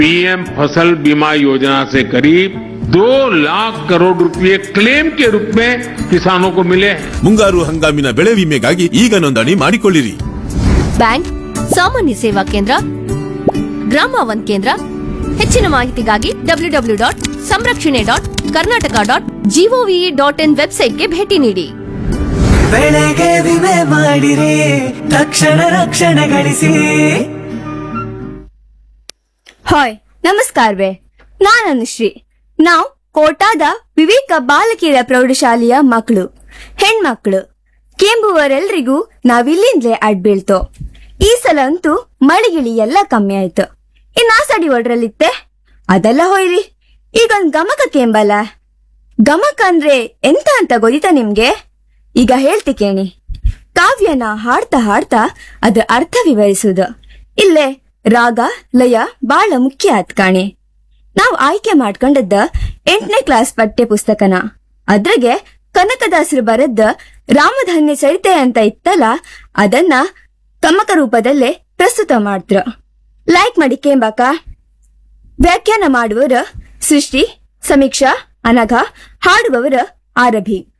PM फसल बीमा योजना से करीब दो लाख करोड़ रुपए क्लेम के रूप में किसानों को मिले हैं ಮುಂಗಾರು ಹಂಗಾಮಿನ ಬೆಳೆ ವಿಮೆಗಾಗಿ ಈಗ ನೋಂದಣಿ ಮಾಡಿಕೊಳ್ಳಿರಿ ಬ್ಯಾಂಕ್ ಸಾಮಾನ್ಯ ಸೇವಾ ಕೇಂದ್ರ ಗ್ರಾಮ ಒನ್ ಕೇಂದ್ರ ಹೆಚ್ಚಿನ ಮಾಹಿತಿಗಾಗಿ W W dot Samrakshane dot Karnataka dot GOV dot in ವೆಬ್ಸೈಟ್ಗೆ ಭೇಟಿ ನೀಡಿ ಬೆಳೆಗೆ ವಿಮೆ ಮಾಡಿರಿ ತಕ್ಷಣ ರಕ್ಷಣೆ ಗಳಿಸಿ ಹಾಯ್ ನಮಸ್ಕಾರವೇ ನಾನು ಅನುಶ್ರೀ ನಾವು ಕೋಟಾದ ವಿವೇಕ ಬಾಲಕಿಯರ ಪ್ರೌಢಶಾಲೆಯ ಮಕ್ಕಳು ಹೆಣ್ಮಕ್ಳು ಕೆಂಬುವರೆಲ್ರಿಗೂ ನಾವಿಲ್ಲಿಂದಲೇ ಅಡ್ಬೀಳ್ತೋ ಈ ಸಲ ಅಂತೂ ಮಳಿಗಿಳಿ ಎಲ್ಲ ಕಮ್ಮಿ ಆಯ್ತು ಇನ್ನ ಸಡಿ ಒಡ್ರಲ್ಲಿತ್ತೆ ಅದೆಲ್ಲ ಹೋಯ್ರಿ ಈಗೊಂದ್ ಗಮಕ ಕೇಂಬಲ್ಲ ಗಮಕ ಅಂದ್ರೆ ಎಂತ ಅಂತ ಗೊತ್ತಿತಾ ನಿಮ್ಗೆ ಈಗ ಹೇಳ್ತಿ ಕೇಳಿ ಕಾವ್ಯನ ಹಾಡ್ತಾ ಹಾಡ್ತಾ ಅದ್ರ ಅರ್ಥ ವಿವರಿಸುದು ಇಲ್ಲೇ ರಾಗ ಲಯ ಬಾಳ ಮುಖ್ಯ ಆತ್ ಕಾಣಿ ನಾವು ಆಯ್ಕೆ ಮಾಡ್ಕೊಂಡದ್ದ ಎಂಟನೇ ಕ್ಲಾಸ್ ಪಠ್ಯ ಪುಸ್ತಕನ ಅದ್ರಾಗೆ ಕನಕದಾಸರು ಬರೆದ ರಾಮಧನ್ಯ ಚರಿತೆ ಅಂತ ಇತ್ತಲ್ಲ ಅದನ್ನ ಗಮಕ ರೂಪದಲ್ಲೇ ಪ್ರಸ್ತುತ ಮಾಡ್ತ್ರ ಲೈಕ್ ಮಾಡಿ ಕೇಂಬಾಕ ವ್ಯಾಖ್ಯಾನ ಮಾಡುವವರ ಸೃಷ್ಟಿ ಸಮೀಕ್ಷಾ ಅನಘ ಹಾಡುವವರ ಆರಭಿ